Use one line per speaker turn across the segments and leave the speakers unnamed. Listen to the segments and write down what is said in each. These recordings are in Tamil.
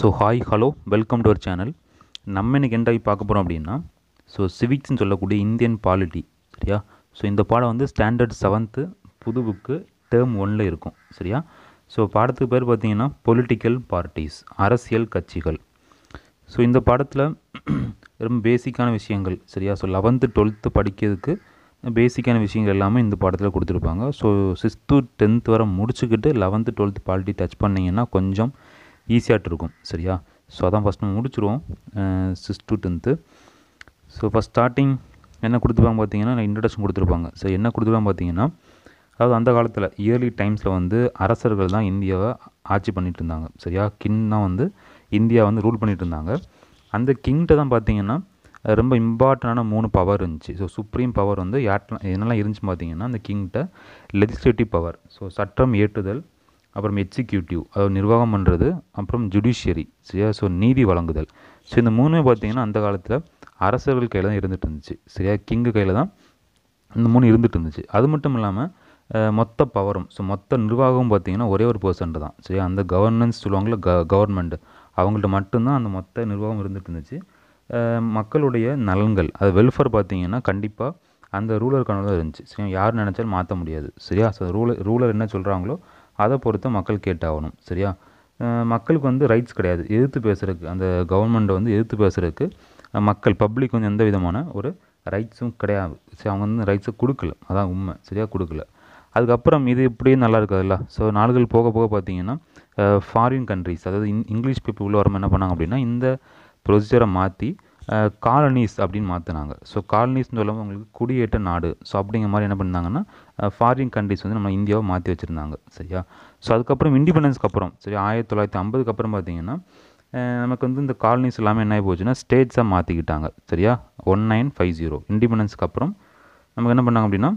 so hi hello welcome to our channel நம்ம இன்னைக்கு என்ன பார்க்க போகிறோம் அப்படின்னா ஸோ சிவிக்ஸ்னு சொல்லக்கூடிய இந்தியன் பாலிட்டி சரியா ஸோ இந்த பாடம் வந்து ஸ்டாண்டர்ட் செவன்த்து புது புக்கு டேர்ம் ஒன்னில் இருக்கும் சரியா ஸோ பாடத்துக்கு பேர் பார்த்தீங்கன்னா பொலிட்டிக்கல் பார்ட்டிஸ் அரசியல் கட்சிகள் ஸோ இந்த பாடத்தில் ரொம்ப பேசிக்கான விஷயங்கள் சரியா ஸோ லெவன்த்து டுவெல்த்து படிக்கிறதுக்கு பேசிக்கான விஷயங்கள் எல்லாமே இந்த பாடத்தில் கொடுத்துருப்பாங்க ஸோ சிக்ஸ்த்து டென்த் வரை முடிச்சுக்கிட்டு லெவன்த்து டுவெல்த்து பாலிட்டி டச் பண்ணிங்கன்னா கொஞ்சம் ஈஸியாகிட்டு இருக்கும் சரியா ஸோ அதான் ஃபஸ்ட் நம்ம முடிச்சிருவோம் six to tenth so first starting என்ன கொடுத்துருப்பாங்க பார்த்தீங்கன்னா இன்ட்ரடக்ஷன் கொடுத்துருப்பாங்க ஸோ என்ன கொடுத்துருப்பாங்க பார்த்தீங்கன்னா அதாவது அந்த காலத்தில் இயர்லி டைம்ஸில் வந்து அரசர்கள் தான் இந்தியாவை ஆட்சி பண்ணிட்டு இருந்தாங்க சரியா கிங் தான் வந்து இந்தியா வந்து ரூல் பண்ணிட்டு இருந்தாங்க அந்த கிங்கிட்ட தான் பார்த்தீங்கன்னா ரொம்ப இம்பார்ட்டண்டான மூணு பவர் இருந்துச்சு ஸோ சுப்ரீம் பவர் வந்து யார்ட்லாம் என்னெல்லாம் இருந்துச்சு பார்த்தீங்கன்னா அந்த கிங்கிட்ட லெஜிஸ்லேட்டிவ் பவர் ஸோ சட்டம் ஏற்றுதல் அப்புறம் எக்ஸிக்யூட்டிவ் அதாவது நிர்வாகம் பண்ணுறது அப்புறம் ஜுடிஷியரி சரியா ஸோ நீதி வழங்குதல் ஸோ இந்த மூணுமே பார்த்தீங்கன்னா அந்த காலத்தில் அரசர்கள் கையில் தான் இருந்துட்டு இருந்துச்சு சரியா கிங்கு கையில் தான் இந்த மூணு இருந்துட்டு இருந்துச்சு அது மட்டும் இல்லாமல் மொத்த பவரும் ஸோ மொத்த நிர்வாகமும் பார்த்தீங்கன்னா ஒரே ஒரு பர்சன்ட் தான் சரியா அந்த கவர்னன்ஸ் சொல்லுவாங்கள்ல க கவர்மெண்ட் அவங்கள்ட்ட மட்டும்தான் அந்த மொத்த நிர்வாகம் இருந்துட்டு இருந்துச்சு மக்களுடைய நலன்கள் அது வெல்ஃபேர் பார்த்தீங்கன்னா கண்டிப்பாக அந்த ரூலர் கனவு இருந்துச்சு சரியா யார் நினச்சாலும் மாற்ற முடியாது சரியா ஸோ ரூலர் ரூலர் என்ன சொல்கிறாங்களோ அதை பொறுத்து மக்கள் கேட்டாகணும் சரியா மக்களுக்கு வந்து ரைட்ஸ் கிடையாது எதிர்த்து பேசுகிறதுக்கு அந்த கவர்மெண்ட்டை வந்து எதிர்த்து பேசுகிறதுக்கு மக்கள் பப்ளிக் வந்து எந்த விதமான ஒரு ரைட்ஸும் கிடையாது சரி அவங்க வந்து ரைட்ஸை கொடுக்கல அதான் உண்மை சரியாக கொடுக்கல அதுக்கப்புறம் இது இப்படியே நல்லா இருக்காதுல்ல ஸோ நாடுகள் போக போக பார்த்தீங்கன்னா ஃபாரின் கண்ட்ரிஸ் அதாவது இங் இங்கிலீஷ் பீப்புள் உள்ள வரமா என்ன பண்ணாங்க அப்படின்னா இந்த ப்ரொசீஜரை மாற்றி காலனிஸ் அப்படின்னு மாற்றினாங்க ஸோ காலனிஸ்னு சொல்லும்போது அவங்களுக்கு குடியேற்ற நாடு ஸோ அப்படிங்கிற மாதிரி என்ன பண்ணாங்கன்னா ஃபாரின் கண்ட்ரிஸ் வந்து நம்ம இந்தியாவை மாற்றி வச்சுருந்தாங்க சரியா ஸோ அதுக்கப்புறம் இண்டிபெண்டன்ஸ்க்கு அப்புறம் சரி ஆயிரத்தி தொள்ளாயிரத்தி ஐம்பதுக்கு அப்புறம் பார்த்தீங்கன்னா நமக்கு வந்து இந்த காலனிஸ் எல்லாமே என்ன ஆகி போச்சுன்னா ஸ்டேட்ஸாக மாற்றிக்கிட்டாங்க சரியா ஒன் நைன் ஃபைவ் ஜீரோ இண்டிபெண்டன்ஸ்க்கு அப்புறம் நமக்கு என்ன பண்ணாங்க அப்படின்னா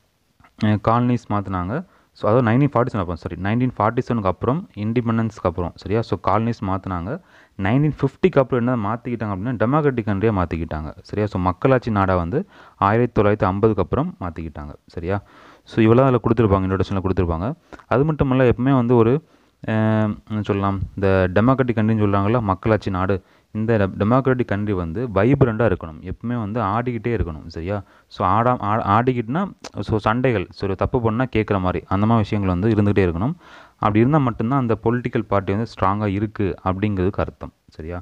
காலனிஸ் மாற்றினாங்க ஸோ அதாவது நைன்டீன் ஃபார்ட்டி செவன் அப்புறம் சாரி நைன்டீன் ஃபார்ட்டி செவனுக்கு அப்புறம் இண்டிபெண்டன்ஸ்க்கு அப்புறம் சரியா ஸோ காலனிஸ் மாற்றினாங்க நைன்டீன் ஃபிஃப்டிக்கு அப்புறம் என்ன மாற்றிக்கிட்டாங்க அப்படின்னா டெமோக்ராட்டிக் கண்ட்ரியாக மாற்றிக்கிட்டாங்க சரியா ஸோ மக்களாட்சி நாடாக வந்து ஆயிரத்தி தொள்ளாயிரத்தி ஐம்பதுக்கு அப்புறம் மாற்றிக்கிட்டாங்க சரியா ஸோ இவ்வளோ அதில் கொடுத்துருப்பாங்க இன்ட்ரடக்ஷனில் கொடுத்துருப்பாங்க அது மட்டும் இல்லை எப்பவுமே வந்து ஒரு சொல்லலாம் இந்த டெமோக்ராட்டிக் கண்ட்ரின்னு சொல்கிறாங்களா மக்களாட்சி நாடு இந்த டெமோக்ராட்டிக் கண்ட்ரி வந்து வைப்ரண்ட்டாக இருக்கணும் எப்பவுமே வந்து ஆடிக்கிட்டே இருக்கணும் சரியா ஸோ ஆடா ஆடிக்கிட்டுனா ஸோ சண்டைகள் ஸோ தப்பு பண்ணால் கேட்குற மாதிரி அந்த மாதிரி விஷயங்கள் வந்து இருந்துகிட்டே இருக்கணும் அப்படி இருந்தால் மட்டும்தான் அந்த பொலிட்டிக்கல் பார்ட்டி வந்து ஸ்ட்ராங்காக இருக்குது அப்படிங்கிறதுக்கு அர்த்தம் சரியா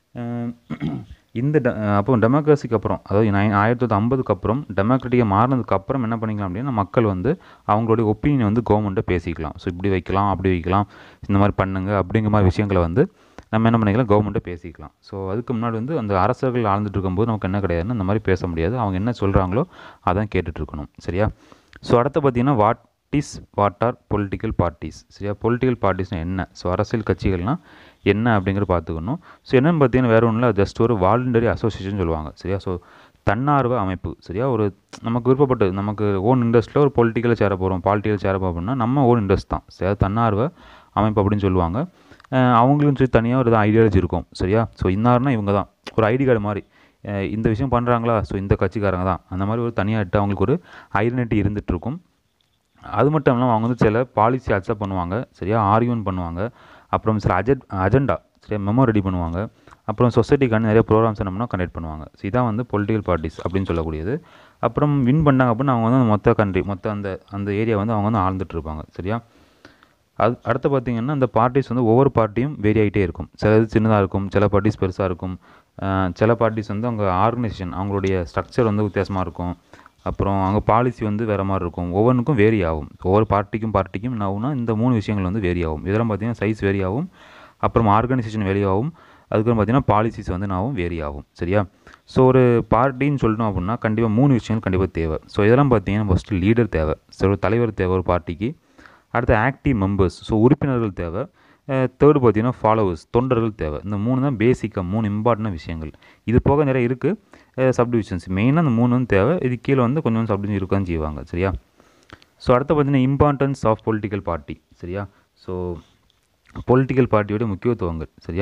இந்த ட அப்போ டெமோக்ரஸிக்கு அப்புறம் அதாவது நைன் ஆயிரத்தி தொள்ளாயிரத்தி ஐம்பதுக்கு அப்புறம் டெமோக்ராட்டிக்காக மாறினதுக்கு அப்புறம் என்ன பண்ணிக்கலாம் அப்படின்னா மக்கள் வந்து அவங்களுடைய ஒப்பீனியன் வந்து கவர்மெண்ட்டை பேசிக்கலாம் ஸோ இப்படி வைக்கலாம் அப்படி வைக்கலாம் இந்த மாதிரி பண்ணுங்க அப்படிங்கிற மாதிரி விஷயங்களை வந்து நம்ம என்ன பண்ணிக்கலாம் கவர்மெண்ட்டை பேசிக்கலாம் ஸோ அதுக்கு முன்னாடி வந்து அந்த அரசர்கள் ஆழ்ந்துட்டு இருக்கும்போது நமக்கு என்ன கிடையாதுன்னு இந்த மாதிரி பேச முடியாது அவங்க என்ன சொல்கிறாங்களோ அதான் கேட்டுட்டு இருக்கணும் சரியா ஸோ அடுத்து பார்த்தீங்கன்னா what is what are political parties சரியா பொலிட்டிக்கல் பார்ட்டிஸ்னால் என்ன ஸோ அரசியல் கட்சிகள்னால் என்ன அப்படிங்கிறத பார்த்துக்கணும் ஸோ என்னென்னு பார்த்தீங்கன்னா வேறு ஒன்றும் இல்லை ஜஸ்ட் ஒரு வாலண்டரி அசோசியேஷன் சொல்லுவாங்க சரியா ஸோ தன்னார்வ அமைப்பு சரியா ஒரு நமக்கு விருப்பப்பட்டது நமக்கு ஓன் இன்ட்ரெஸ்ட்டில் ஒரு பொலிட்டிக்கலில் சேர போகிறோம் பாலிட்டிக்கல் சேர போகிறோம் அப்படின்னா நம்ம ஓன் இன்ட்ரெஸ்ட் தான் சரியா தன்னார்வ அமைப்பு அப்படின்னு சொல்லுவாங்க அவங்களும் சொல்லி தனியாக ஒரு ஐடியாலஜி இருக்கும் சரியா ஸோ இன்னார்னா இவங்க தான் ஒரு ஐடி கார்டு மாதிரி இந்த விஷயம் பண்ணுறாங்களா ஸோ இந்த கட்சிக்காரங்க தான் அந்த மாதிரி ஒரு தனியாக இட்டு அவங்களுக்கு ஒரு ஐடென்டிட்டி இருந்துகிட்ருக்கும் அது மட்டும் இல்லாமல் அவங்க வந்து சில பாலிசி அக்செப்ட் பண்ணுவாங்க சரியா ஆர்கியூன் பண்ணுவாங்க அப்புறம் சில அஜெட் அஜெண்டா சரியா மெமோ ரெடி பண்ணுவாங்க அப்புறம் சொசைட்டிக்கான நிறைய ப்ரோக்ராம்ஸ் என்னம்னா கண்டக்ட் பண்ணுவாங்க ஸோ இதான் வந்து பொலிட்டிக்கல் பார்ட்டிஸ் அப்படின்னு சொல்லக்கூடியது அப்புறம் வின் பண்ணாங்க அப்படின்னா அவங்க வந்து மொத்த கண்ட்ரி மொத்த அந்த அந்த ஏரியா வந்து அவங்க வந்து ஆழ்ந்துட்டு இருப்பாங்க சரியா அது அடுத்து பார்த்திங்கன்னா இந்த பார்ட்டிஸ் வந்து ஒவ்வொரு பார்ட்டியும் வேரி ஆகிட்டே இருக்கும் சிலது சின்னதாக இருக்கும் சில பார்ட்டிஸ் பெருசாக இருக்கும் சில பார்ட்டிஸ் வந்து அவங்க ஆர்கனைசேஷன் அவங்களுடைய ஸ்ட்ரக்சர் வந்து வித்தியாசமாக இருக்கும் அப்புறம் அங்கே பாலிசி வந்து வேறு மாதிரி இருக்கும் ஒவ்வொன்றுக்கும் வேரி ஆகும் ஒவ்வொரு பார்ட்டிக்கும் பார்ட்டிக்கும் என்ன ஆகும்னா இந்த மூணு விஷயங்கள் வந்து வேரி ஆகும் இதெல்லாம் பார்த்திங்கன்னா சைஸ் வேரி ஆகும் அப்புறம் ஆர்கனைசேஷன் வேரி ஆகும் அதுக்கப்புறம் பார்த்திங்கன்னா பாலிசிஸ் வந்து நாவும் வேரி ஆகும் சரியா ஸோ ஒரு பார்ட்டின்னு சொல்லணும் அப்படின்னா கண்டிப்பாக மூணு விஷயங்கள் கண்டிப்பாக தேவை ஸோ இதெல்லாம் பார்த்திங்கன்னா ஃபஸ்ட்டு லீடர் தேவை ஸோ ஒரு தலைவர் தேவை ஒரு பார்ட்டிக்கு அடுத்து ஆக்டிவ் மெம்பர்ஸ் ஸோ உறுப்பினர்கள் தேவை தேர்டு பார்த்தீங்கன்னா ஃபாலோவர்ஸ் தொண்டர்கள் தேவை இந்த மூணு தான் பேசிக்காக மூணு இம்பார்ட்டன்ட் விஷயங்கள் இது போக நிறைய இருக்குது சப்டிவிஷன்ஸ் மெயினாக அந்த மூணு வந்து தேவை இது கீழே வந்து கொஞ்சம் சப்டிவிஷன் இருக்கான்னு செய்வாங்க சரியா ஸோ அடுத்து பார்த்தீங்கன்னா இம்பார்ட்டன்ஸ் ஆஃப் பொலிட்டிக்கல் பார்ட்டி சரியா ஸோ பொலிட்டிக்கல் பார்ட்டியோட முக்கியத்துவங்கள் சரியா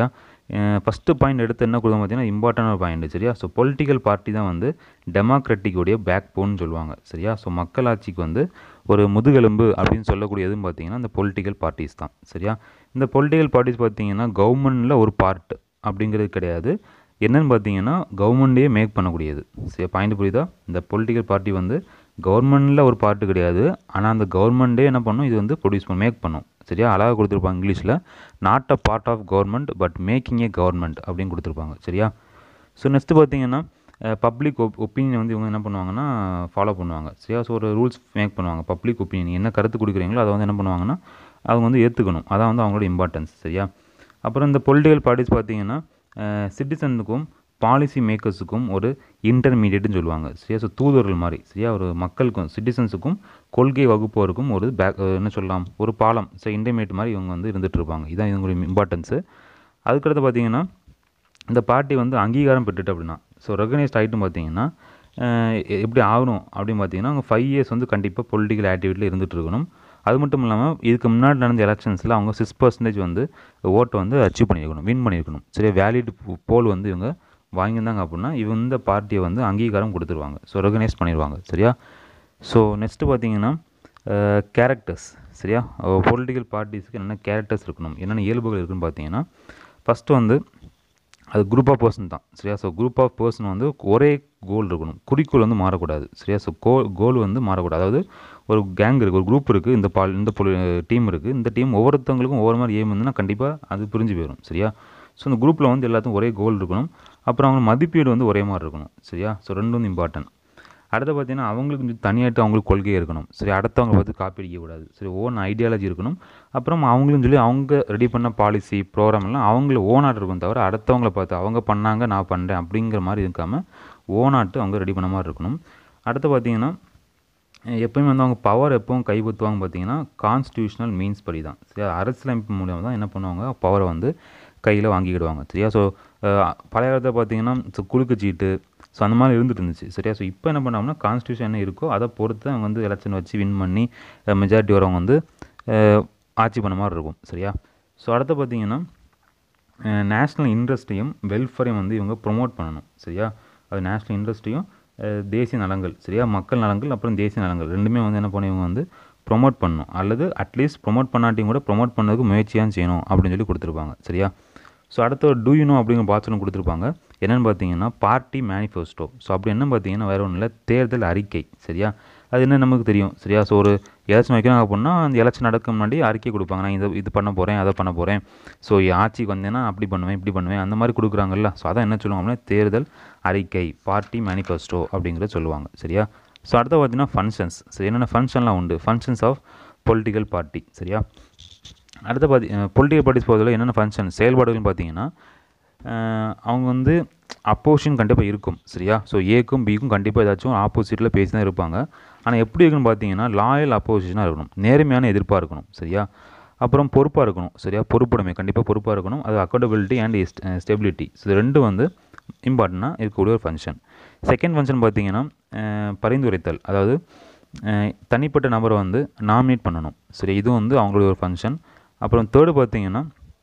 ஃபஸ்ட்டு பாயிண்ட் எடுத்து என்ன கொடுத்தோம் பார்த்தீங்கன்னா இம்பார்ட்டன்ட் பாயிண்ட் சரியா ஸோ பொலிட்டிக்கல் பார்ட்டி தான் வந்து டெமோக்ராட்டிக்குடைய பேக் போன்னு சொல்லுவாங்க சரியா ஸோ மக்களாட்சிக்கு வந்து ஒரு முதுகெலும்பு அப்படின்னு சொல்லக்கூடியதுன்னு பார்த்தீங்கன்னா இந்த பொலிட்டிக்கல் பார்ட்டிஸ் தான் சரியா இந்த பொலிட்டிக்கல் பார்ட்டிஸ் பார்த்தீங்கன்னா கவர்மெண்ட்டில் ஒரு பார்ட் அப்படிங்கிறது கிடையாது என்னன்னு பார்த்தீங்கன்னா கவர்மெண்ட்டே மேக் பண்ணக்கூடியது சரி பாயிண்ட் புரியுதா இந்த பொலிட்டிக்கல் பார்ட்டி வந்து கவர்மெண்ட்டில் ஒரு பார்ட்டு கிடையாது ஆனால் அந்த கவர்மெண்ட்டே என்ன பண்ணும் இது வந்து ப்ரொடியூஸ் பண்ண மேக் பண்ணும் சரியா அழகாக கொடுத்துருப்பாங்க இங்கிலீஷில் not a part of government but making a government அப்படின்னு கொடுத்துருப்பாங்க சரியா ஸோ நெக்ஸ்ட்டு பார்த்தீங்கன்னா பப்ளிக் ஒப் ஒப்பீனியன் வந்து இவங்க என்ன பண்ணுவாங்கன்னா ஃபாலோ பண்ணுவாங்க சரியா ஸோ ஒரு ரூல்ஸ் மேக் பண்ணுவாங்க பப்ளிக் ஒப்பீனியன் என்ன கருத்து கொடுக்குறீங்களோ அதை வந்து என்ன பண்ணுவாங்கன்னா அவங்க வந்து ஏற்றுக்கணும் அதான் வந்து அவங்களோட இம்பார்ட்டன்ஸ் சரியா அப்புறம் இந்த பொலிட்டிக்கல் பார்ட்டிஸ் பார்த்தீங்கன்னா சிட்டிசனுக்கும் பாலிசி மேக்கர்ஸுக்கும் ஒரு இன்டர்மீடியட்னு சொல்லுவாங்க சரியா ஸோ தூதுவர்கள் மாதிரி சரியா ஒரு மக்களுக்கும் சிட்டிசன்ஸுக்கும் கொள்கை வகுப்போருக்கும் ஒரு பேக் என்ன சொல்லலாம் ஒரு பாலம் ஸோ இன்டர்மீடியட் மாதிரி இவங்க வந்து இருந்துகிட்டு இருப்பாங்க இதான் இவங்களுடைய இம்பார்ட்டன்ஸு அதுக்கடுத்து பார்த்தீங்கன்னா இந்த பார்ட்டி வந்து அங்கீகாரம் பெற்றுட்டு அப்படின்னா ஸோ ரெகனைஸ்ட் ஆகிட்டும் பார்த்தீங்கன்னா எப்படி ஆகணும் அப்படின்னு பார்த்தீங்கன்னா அவங்க ஃபைவ் இயர்ஸ் வந்து கண்டிப்பாக பொலிட்டிக்கல் ஆக்டிவிட்டியில் இருந்துகிட்டு இருக்கணும் அது மட்டும் இல்லாமல் இதுக்கு முன்னாடி நடந்த எலெக்ஷன்ஸில் அவங்க சிக்ஸ் பர்சன்டேஜ் வந்து ஓட்டை வந்து அச்சீவ் பண்ணியிருக்கணும் வின் பண்ணியிருக்கணும் சரியா வேலிட் போல் வந்து இவங்க வாங்கியிருந்தாங்க அப்படின்னா இவங்க இந்த பார்ட்டியை வந்து அங்கீகாரம் கொடுத்துருவாங்க ஸோ ரெகனைஸ் பண்ணிடுவாங்க சரியா ஸோ நெக்ஸ்ட்டு பார்த்தீங்கன்னா கேரக்டர்ஸ் சரியா பொலிட்டிக்கல் பார்ட்டிஸ்க்கு என்னென்ன கேரக்டர்ஸ் இருக்கணும் என்னென்ன இயல்புகள் இருக்குன்னு பார்த்தீங்கன்னா ஃபஸ்ட்டு வந்து அது குரூப் ஆஃப் பர்சன் தான் சரியா ஸோ குரூப் ஆஃப் பர்சன் வந்து ஒரே கோல் இருக்கணும் குறிக்கோள் வந்து மாறக்கூடாது சரியா ஸோ கோ கோல் வந்து மாறக்கூடாது அதாவது ஒரு கேங் இருக்குது ஒரு குரூப் இருக்குது இந்த பால் இந்த டீம் இருக்குது இந்த டீம் ஒவ்வொருத்தவங்களுக்கும் ஒவ்வொரு மாதிரி ஏம் இருந்துன்னா கண்டிப்பாக அது பிரிஞ்சு போயிடும் சரியா ஸோ இந்த குரூப்பில் வந்து எல்லாத்துக்கும் ஒரே கோல் இருக்கணும் அப்புறம் அவங்க மதிப்பீடு வந்து ஒரே மாதிரி இருக்கணும் சரியா ஸோ ரெண்டும் வந்து இம்பார்ட்டன்ட் அடுத்து பார்த்தீங்கன்னா அவங்களுக்கு கொஞ்சம் தனியாட்டு அவங்களுக்கு கொள்கை இருக்கணும் சரி அடுத்தவங்க பார்த்து காப்பி அடிக்கக்கூடாது சரி ஓன் ஐடியாலஜி இருக்கணும் அப்புறம் அவங்களும் சொல்லி அவங்க ரெடி பண்ண பாலிசி ப்ரோக்ராம் எல்லாம் அவங்கள ஓனாட்டு இருக்கும் தவிர அடுத்தவங்கள பார்த்து அவங்க பண்ணாங்க நான் பண்ணுறேன் அப்படிங்கிற மாதிரி இருக்காமல் ஓனாட்டு அவங்க ரெடி பண்ண மாதிரி இருக்கணும் அடுத்து பார்த்தீங்கன்னா எப்பயுமே வந்து அவங்க பவர் எப்பவும் கைப்பற்றுவாங்க பார்த்தீங்கன்னா கான்ஸ்டியூஷனல் மீன்ஸ் படி தான் சரி அரசியலமைப்பு மூலியமாக தான் என்ன பண்ணுவாங்க பவரை வந்து கையில் வாங்கிக்கிடுவாங்க சரியா ஸோ பழைய காலத்தில் பார்த்தீங்கன்னா ஸோ குலுக்கு சீட்டு ஸோ அந்த மாதிரி இருந்துட்டு இருந்துச்சு சரியா ஸோ இப்போ என்ன பண்ணாங்கன்னா கான்ஸ்டியூஷன் என்ன இருக்கோ அதை பொறுத்து அவங்க வந்து எலெக்ஷன் வச்சு வின் பண்ணி மெஜாரிட்டி வரவங்க வந்து ஆட்சி பண்ண மாதிரி இருக்கும் சரியா ஸோ அடுத்து பார்த்தீங்கன்னா நேஷ்னல் இன்ட்ரெஸ்ட்டையும் வெல்ஃபேரையும் வந்து இவங்க ப்ரொமோட் பண்ணணும் சரியா அது நேஷ்னல் இன்ட்ரெஸ்ட்டையும் தேசிய நலங்கள் சரியா மக்கள் நலங்கள் அப்புறம் தேசிய நலங்கள் ரெண்டுமே வந்து என்ன பண்ணி இவங்க வந்து ப்ரொமோட் பண்ணணும் அல்லது அட்லீஸ்ட் ப்ரொமோட் பண்ணாட்டியும் கூட ப்ரொமோட் பண்ணதுக்கு முயற்சியாக செய்யணும் அப்படின்னு சொல்லி கொடுத்துருப்பாங்க சரியா ஸோ அடுத்த டூ யூனோ அப்படிங்கிற பாத்ரூம் கொடுத்துருப்பாங்க என்னென்னு பார்த்தீங்கன்னா பார்ட்டி மேனிஃபெஸ்டோ ஸோ அப்படி என்ன பார்த்தீங்கன்னா வேறு ஒன்றும் இல்லை தேர்தல் அறிக்கை சரியா அது என்ன நமக்கு தெரியும் சரியா ஸோ ஒரு எலெக்ஷன் வைக்கிறாங்க அப்படின்னா அந்த எலெக்ஷன் நடக்க முன்னாடி அறிக்கை கொடுப்பாங்க நான் இதை இது பண்ண போகிறேன் அதை பண்ண போகிறேன் ஸோ ஆட்சிக்கு வந்தேன்னா அப்படி பண்ணுவேன் இப்படி பண்ணுவேன் அந்த மாதிரி கொடுக்குறாங்கல்ல ஸோ அதான் என்ன சொல்லுவாங்க அப்படின்னா தேர்தல் அறிக்கை பார்ட்டி மேனிஃபெஸ்டோ அப்படிங்கிறத சொல்லுவாங்க சரியா ஸோ அடுத்து பார்த்தீங்கன்னா ஃபங்க்ஷன்ஸ் சரி என்னென்ன ஃபங்க்ஷன்லாம் உண்டு ஃபங்க்ஷன்ஸ் ஆஃப் பொலிட்டிக்கல் பார்ட்டி சரியா அடுத்து பார்த்தி பொலிட்டிக்கல் பார்ட்டிஸ் பொறுத்தவரை என்னென்ன ஃபங்க்ஷன் செயல்பாடுகள்னு பார்த்தீங்கன்னா அவங்க வந்து அப்போசிஷன் கண்டிப்பாக இருக்கும் சரியா ஸோ ஏக்கும் பிக்கும் கண்டிப்பாக ஏதாச்சும் ஆப்போசிட்டில் பேசி தான் இருப்பாங்க ஆனால் எப்படி இருக்குன்னு பார்த்தீங்கன்னா லாயல் அப்போசிஷனாக இருக்கணும் நேர்மையான எதிர்ப்பாக இருக்கணும் சரியா அப்புறம் பொறுப்பாக இருக்கணும் சரியா பொறுப்புடைமை கண்டிப்பாக பொறுப்பாக இருக்கணும் அது அக்கௌண்டபிலிட்டி அண்ட் ஸ்டெபிலிட்டி ஸோ இது ரெண்டு வந்து இம்பார்ட்டண்ட்டாக இருக்கக்கூடிய ஒரு ஃபங்க்ஷன் செகண்ட் ஃபங்க்ஷன் பார்த்தீங்கன்னா பரிந்துரைத்தல் அதாவது தனிப்பட்ட நபரை வந்து நாமினேட் பண்ணணும் சரி இது வந்து அவங்களுடைய ஒரு ஃபங்க்ஷன் அப்புறம் தேர்டு பார்த்தீங்கன்னா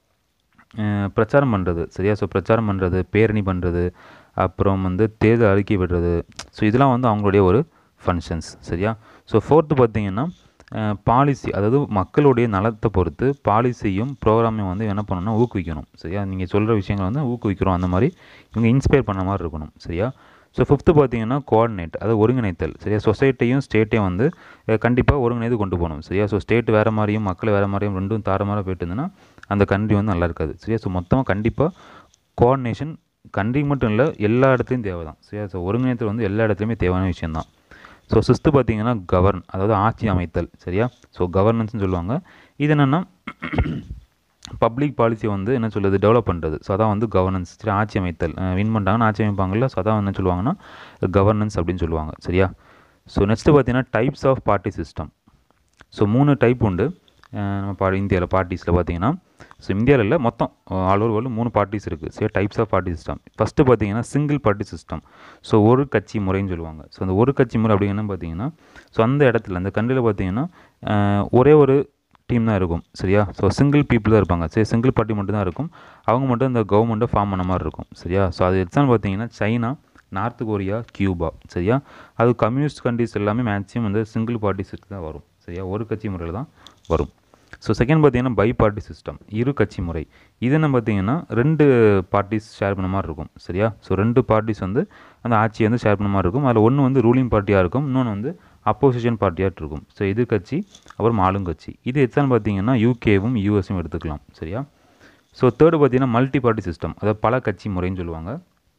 பிரச்சாரம் பண்ணுறது சரியா ஸோ பிரச்சாரம் பண்ணுறது பேரணி பண்ணுறது அப்புறம் வந்து தேர்தல் அறிக்கை விடுறது ஸோ இதெல்லாம் வந்து அவங்களுடைய ஒரு ஃபங்க்ஷன்ஸ் சரியா ஸோ ஃபோர்த்து பார்த்தீங்கன்னா பாலிசி அதாவது மக்களுடைய நலத்தை பொறுத்து பாலிசியும் ப்ரோக்ராமையும் வந்து என்ன பண்ணணும்னா ஊக்குவிக்கணும் சரியா நீங்கள் சொல்கிற விஷயங்களை வந்து ஊக்குவிக்கிறோம் அந்த மாதிரி இவங்க இன்ஸ்பயர் பண்ண மாதிரி இருக்கணும் சரியா ஸோ ஃபிஃப்த்து பார்த்தீங்கன்னா கோஆர்டினேட் அதாவது ஒருங்கிணைத்தல் சரியா சொசைட்டியும் ஸ்டேட்டையும் வந்து கண்டிப்பாக ஒருங்கிணைத்து கொண்டு போகணும் சரியா ஸோ ஸ்டேட் வேறு மாதிரியும் மக்கள் வேறு மாதிரியும் ரெண்டும் தாரமாக போயிட்டு இருந்ததுன்னா அந்த கண்ட்ரி வந்து நல்லா இருக்காது சரியா ஸோ மொத்தமாக கண்டிப்பாக கோஆர்டினேஷன் கண்ட்ரிக்கு மட்டும் இல்லை எல்லா இடத்துலையும் தேவை தான் சரியா ஸோ ஒருங்கிணைத்தல் வந்து எல்லா இடத்துலையுமே தேவையான விஷயம் தான் ஸோ சிஸ்த்து பார்த்தீங்கன்னா கவர்ன் அதாவது ஆட்சி அமைத்தல் சரியா ஸோ கவர்னன்ஸ்னு சொல்லுவாங்க இது என்னென்னா பப்ளிக் பாலிசியை வந்து என்ன சொல்லுது டெவலப் பண்ணுறது ஸோ அதான் வந்து கவர்னன்ஸ் சரி ஆட்சி அமைத்தல் வின் பண்ணிட்டாங்கன்னா ஆட்சி அமைப்பாங்கல்ல ஸோ அதான் என்ன சொல்லுவாங்கன்னா கவர்னன்ஸ் அப்படின்னு சொல்லுவாங்க சரியா ஸோ நெக்ஸ்ட்டு பார்த்தீங்கன்னா types of party system so மூணு டைப் உண்டு நம்ம பா இந்தியாவில் பார்ட்டிஸில் பார்த்தீங்கன்னா ஸோ இந்தியாவில் இல்லை மொத்தம் ஆல் ஓவர் வேர்ல்டு மூணு பார்ட்டிஸ் இருக்குது சரி types of party system first பார்த்தீங்கன்னா சிங்கிள் பார்ட்டி சிஸ்டம் ஸோ ஒரு கட்சி முறைன்னு சொல்லுவாங்க ஸோ அந்த ஒரு கட்சி முறை அப்படிங்கன்னா பார்த்தீங்கன்னா ஸோ அந்த இடத்துல அந்த கண்ட்ரியில் பார்த்தீங்கன்னா ஒரே ஒரு டீம் தான் இருக்கும் சரியா ஸோ சிங்கிள் பீப்புள் தான் இருப்பாங்க சரி சிங்கிள் பார்ட்டி மட்டும் தான் இருக்கும் அவங்க மட்டும் இந்த கவர்மெண்ட்டை ஃபார்ம் பண்ண மாதிரி இருக்கும் சரியா ஸோ அது எக்ஸாம்பிள் பார்த்தீங்கன்னா சைனா நார்த் கொரியா கியூபா சரியா அது கம்யூனிஸ்ட் கண்ட்ரிஸ் எல்லாமே மேக்ஸிமம் வந்து சிங்கிள் பார்ட்டி சிஸ்டம் தான் வரும் சரியா ஒரு கட்சி முறையில் தான் வரும் ஸோ செகண்ட் பார்த்தீங்கன்னா பை பார்ட்டி சிஸ்டம் இரு கட்சி முறை இது என்ன பார்த்தீங்கன்னா ரெண்டு பார்ட்டிஸ் ஷேர் பண்ண மாதிரி இருக்கும் சரியா ஸோ ரெண்டு பார்ட்டிஸ் வந்து அந்த ஆட்சியை வந்து ஷேர் பண்ண மாதிரி இருக்கும் அதில் ஒன்று வந்து ரூலிங் பார்ட்டியாக இருக்கும் இன்னொன்று வந்து அப்போசிஷன் பார்ட்டியாக இருக்கும் ஸோ எதிர்கட்சி அப்புறம் ஆளுங்கட்சி இது எக்ஸாம்பிள் பார்த்தீங்கன்னா யூகேவும் யூஎஸும் எடுத்துக்கலாம் சரியா ஸோ தேர்டு பார்த்தீங்கன்னா மல்டி பார்ட்டி சிஸ்டம் அதாவது பல கட்சி முறைன்னு சொல்லுவாங்க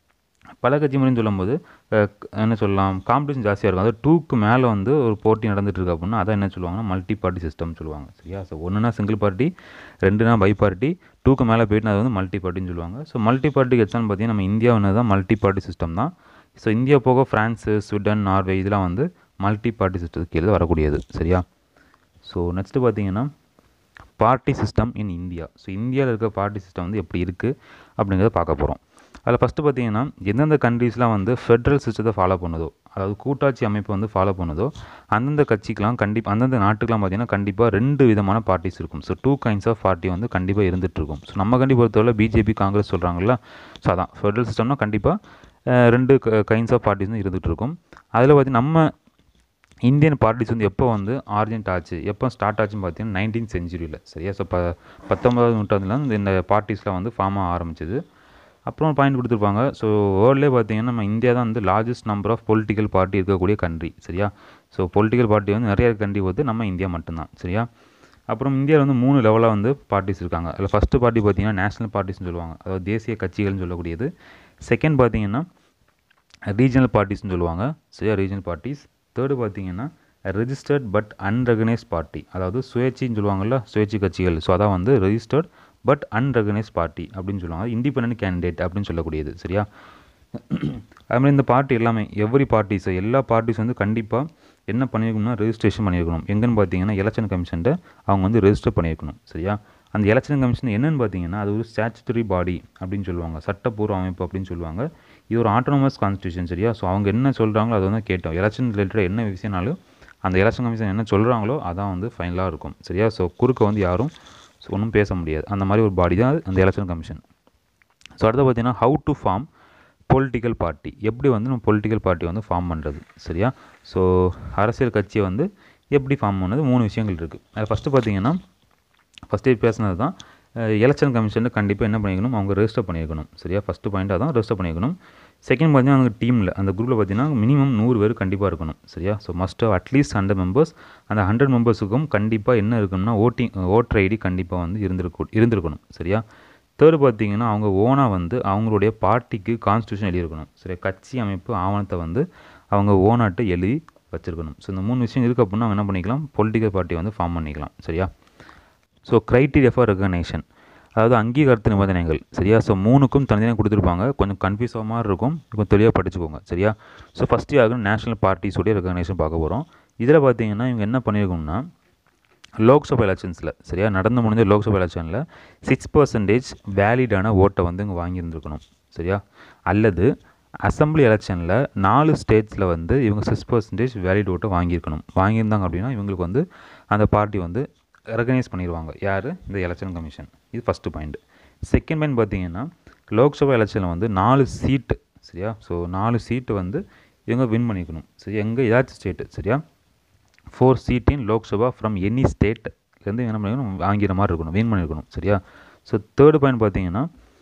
பல கட்சி முறைன்னு சொல்லும்போது அஹ், க- என்ன சொல்லலாம் காம்படிஷன் ஜாஸ்தியாக இருக்கும் அதாவது டூக்கு மேலே வந்து ஒரு போட்டி நடந்துட்டு இருக்கு அப்படின்னா அதான் என்ன சொல்லுவாங்கன்னா மல்டி பார்ட்டி சிஸ்டம் சொல்லுவாங்க சரியா ஸோ ஒன்றுனா சிங்கிள் பார்ட்டி ரெண்டுனா பை பார்ட்டி டூக்கு மேலே போயிட்டு அது வந்து மல்டி பார்ட்டின்னு சொல்லுவாங்க ஸோ மல்டி பார்ட்டிக்கு எக்ஸாம்பிள் பார்த்தீங்கன்னா நம்ம இந்தியாவில் தான் மல்டி பார்ட்டி சிஸ்டம் தான் ஸோ இந்தியா போக ஃப்ரான்ஸு ஸ்வீடன் நார்வே இதெல்லாம் வந்து மல்டி பார்ட்டி சிஸ்டத்துக்கு கீழே வரக்கூடியது சரியா ஸோ நெக்ஸ்ட்டு பார்த்தீங்கன்னா party system in India so இந்தியாவில் இருக்க பார்ட்டி சிஸ்டம் வந்து எப்படி இருக்குது அப்படிங்கிறத பார்க்க போகிறோம் அதில் ஃபஸ்ட்டு பார்த்தீங்கன்னா எந்தெந்த கண்ட்ரீஸ்லாம் வந்து ஃபெட்ரல் சிஸ்டத்தை ஃபாலோ பண்ணுதோ அதாவது கூட்டாட்சி அமைப்பை வந்து ஃபாலோ பண்ணுதோ அந்தந்த கட்சிக்கெலாம் கண்டிப்பாக அந்தந்த நாட்டுக்கெலாம் பார்த்தீங்கன்னா கண்டிப்பாக ரெண்டு விதமான பார்ட்டிஸ் இருக்கும் so two kinds of party வந்து கண்டிப்பாக இருந்துட்டு இருக்கும் ஸோ நம்ம கண்டி பொறுத்தவரை பிஜேபி காங்கிரஸ் சொல்கிறாங்களா ஸோ அதான் ஃபெட்ரல் சிஸ்டம்னா கண்டிப்பாக ரெண்டு கைண்ட்ஸ் ஆஃப் பார்ட்டிஸ் வந்து இருந்துகிட்டு இருக்கும் அதில் பார்த்தி நம்ம இந்தியன் பார்ட்டிஸ் வந்து எப்போ வந்து ஆர்ஜென்ட் ஆச்சு எப்போ ஸ்டார்ட் ஆச்சுன்னு பார்த்தீங்கன்னா நைன்டீன் செஞ்சுரியில் சரியா ஸோ ப பத்தொன்பதாவது நூற்றாண்டுல வந்து இந்த பார்ட்டிஸ்லாம் வந்து ஃபார்ம் ஆக ஆரம்பிச்சது அப்புறம் பாயிண்ட் கொடுத்துருப்பாங்க ஸோ வேர்ல்ட்லேயே பார்த்தீங்கன்னா நம்ம இந்தியா தான் வந்து largest number of political party இருக்கக்கூடிய கண்ட்ரி சரியா ஸோ பொலிட்டிக்கல் பார்ட்டி வந்து நிறைய கண்ட்ரி வந்து நம்ம இந்தியா மட்டும்தான் சரியா அப்புறம் இந்தியாவில் வந்து மூணு லெவலாக வந்து பார்ட்டிஸ் இருக்காங்க அதில் ஃபஸ்ட்டு பார்ட்டி பார்த்தீங்கன்னா நேஷனல் பார்ட்டிஸ்னு சொல்லுவாங்க அதாவது தேசிய கட்சிகள்னு சொல்லக்கூடியது செகண்ட் பார்த்தீங்கன்னா ரீஜனல் பார்ட்டிஸ்னு சொல்லுவாங்க சரியா ரீஜனல் பார்ட்டிஸ் தேர்டு பார்த்தீங்கன்னா ரெஜிஸ்டர்ட் பட் அன்ரெகனைஸ் பார்ட்டி அதாவது சுயேட்சைன்னு சொல்லுவாங்கல்ல சுயேட்சை கட்சிகள் ஸோ அதான் வந்து ரெஜிஸ்டர்ட் பட் அன்ரெகனைஸ் பார்ட்டி அப்படின்னு சொல்லுவாங்க இண்டிபெண்டன்ட் கேண்டிடேட் அப்படின்னு சொல்லக்கூடியது சரியா அது மாதிரி இந்த பார்ட்டி எல்லாமே எவ்ரி பார்ட்டிஸ் எல்லா பார்ட்டிஸ் வந்து கண்டிப்பாக என்ன பண்ணியிருக்கணும்னா ரெஜிஸ்ட்ரேஷன் பண்ணியிருக்கணும் எங்கன்னு பார்த்தீங்கன்னா எலெக்ஷன் கமிஷன்ட்ட அவங்க வந்து ரெஜிஸ்டர் பண்ணியிருக்கணும் சரியா அந்த எலெக்ஷன் கமிஷன் என்னன்னு பார்த்தீங்கன்னா அது ஒரு ஸ்டாச்சுட்டரி பாடி அப்படின்னு சொல்லுவாங்க சட்டப்பூர்வ அமைப்பு அப்படின்னு சொல்லுவாங்க இது ஒரு ஆட்டோனமஸ் கான்ஸ்டியூஷன் சரியா ஸோ அவங்க என்ன சொல்கிறாங்களோ அதை வந்து கேட்டோம் எலெக்ஷன் ரிலேட்டட் என்ன விஷயம்னாலும் அந்த எலெக்ஷன் கமிஷன் என்ன சொல்கிறாங்களோ அதான் வந்து ஃபைனலாக இருக்கும் சரியா ஸோ குறுக்க வந்து யாரும் ஒன்றும் பேச முடியாது அந்த மாதிரி ஒரு பாடி தான் அந்த எலெக்ஷன் கமிஷன் ஸோ அடுத்து பார்த்தீங்கன்னா how to form political party எப்படி வந்து நம்ம பொலிட்டிக்கல் பார்ட்டி வந்து ஃபார்ம் பண்ணுறது சரியா ஸோ அரசியல் கட்சியை வந்து எப்படி ஃபார்ம் பண்ணது மூணு விஷயங்கள் இருக்குது அதில் ஃபஸ்ட்டு பார்த்தீங்கன்னா ஃபஸ்ட்டே பேசினது தான் எலெக்ஷன் கமிஷன் கண்டிப்பாக என்ன பண்ணிக்கணும் அவங்க ரெஜிஸ்டர் பண்ணியிருக்கணும் சரியா ஃபஸ்ட்டு பாயிண்ட்டாக தான் ரெஜிஸ்டர் பண்ணியிருக்கணும் செகண்ட் பார்த்தீங்கன்னா அந்த டீமில் அந்த குரூப்பில் பார்த்தீங்கன்னா மினிமம் நூறு பேர் கண்டிப்பாக இருக்கணும் சரியா so must at least hundred members அந்த ஹண்ட்ரட் மெம்பர்ஸுக்கும் கண்டிப்பாக என்ன இருக்கணும்னா ஓட்டிங் ஓட்டர் ஐடி கண்டிப்பாக வந்து இருந்திருக்கும் இருந்திருக்கணும் சரியா தேர்டு பார்த்தீங்கன்னா அவங்க ஓனாக வந்து அவங்களுடைய பார்ட்டிக்கு கான்ஸ்டியூஷன் எழுதியிருக்கணும் சரியா கட்சி அமைப்பு ஆவணத்தை வந்து அவங்க ஓனாட்டு எழுதி வச்சிருக்கணும் ஸோ இந்த மூணு விஷயம் இருக்குது அப்படின்னா அவங்க என்ன பண்ணிக்கலாம் பொலிட்டிக்கல் பார்ட்டி வந்து ஃபார்ம் பண்ணிக்கலாம் சரியா ஸோ க்ரைட்டீரியா ஃபார் ரெகனேஷன் அதாவது அங்கீகாரத்து நிபந்தனைகள் சரியா ஸோ மூணுக்கும் தனித்தனியாக கொடுத்துருப்பாங்க கொஞ்சம் கன்ஃபியூஸ் ஆக மாதிரி இருக்கும் கொஞ்சம் தெளிவாக படிச்சுக்கோங்க சரியா ஸோ ஃபஸ்ட்டு ஆகும் நேஷனல் பார்ட்டிஸோடைய ரெகனேஷன் பார்க்க போகிறோம் இதில் பார்த்தீங்கன்னா இவங்க என்ன பண்ணியிருக்கோம்னா லோக்சபா எலெக்ஷன்ஸில் சரியா நடந்து முடிஞ்ச லோக்சபா எலெக்ஷனில் சிக்ஸ் பர்சன்டேஜ் வேலிடான ஓட்டை வந்து இங்கே வாங்கியிருந்துருக்கணும் சரியா அல்லது அசம்பிளி எலெக்ஷனில் நாலு ஸ்டேட்ஸில் வந்து இவங்க சிக்ஸ் பர்சன்டேஜ் வேலிட் ஓட்டை வாங்கியிருக்கணும் வாங்கியிருந்தாங்க அப்படின்னா இவங்களுக்கு வந்து அந்த பார்ட்டி வந்து ரெகனைஸ் பண்ணிடுவாங்க யார் இந்த எலெக்ஷன் கமிஷன் இது ஃபஸ்ட்டு பாயிண்ட் செகண்ட் பாயிண்ட் பார்த்தீங்கன்னா லோக்சபா எலெக்ஷனில் வந்து நாலு சீட்டு சரியா ஸோ நாலு சீட்டு வந்து இவங்க வின் பண்ணிக்கணும் சரி எங்கே ஏதாச்சும் ஸ்டேட்டு சரியா four seat in Lok Sabha from any ஸ்டேட்லேருந்து என்ன பண்ணிக்கணும் வாங்கிற மாதிரி இருக்கணும் வின் பண்ணியிருக்கணும் சரியா ஸோ தேர்டு பாயிண்ட் பார்த்தீங்கன்னா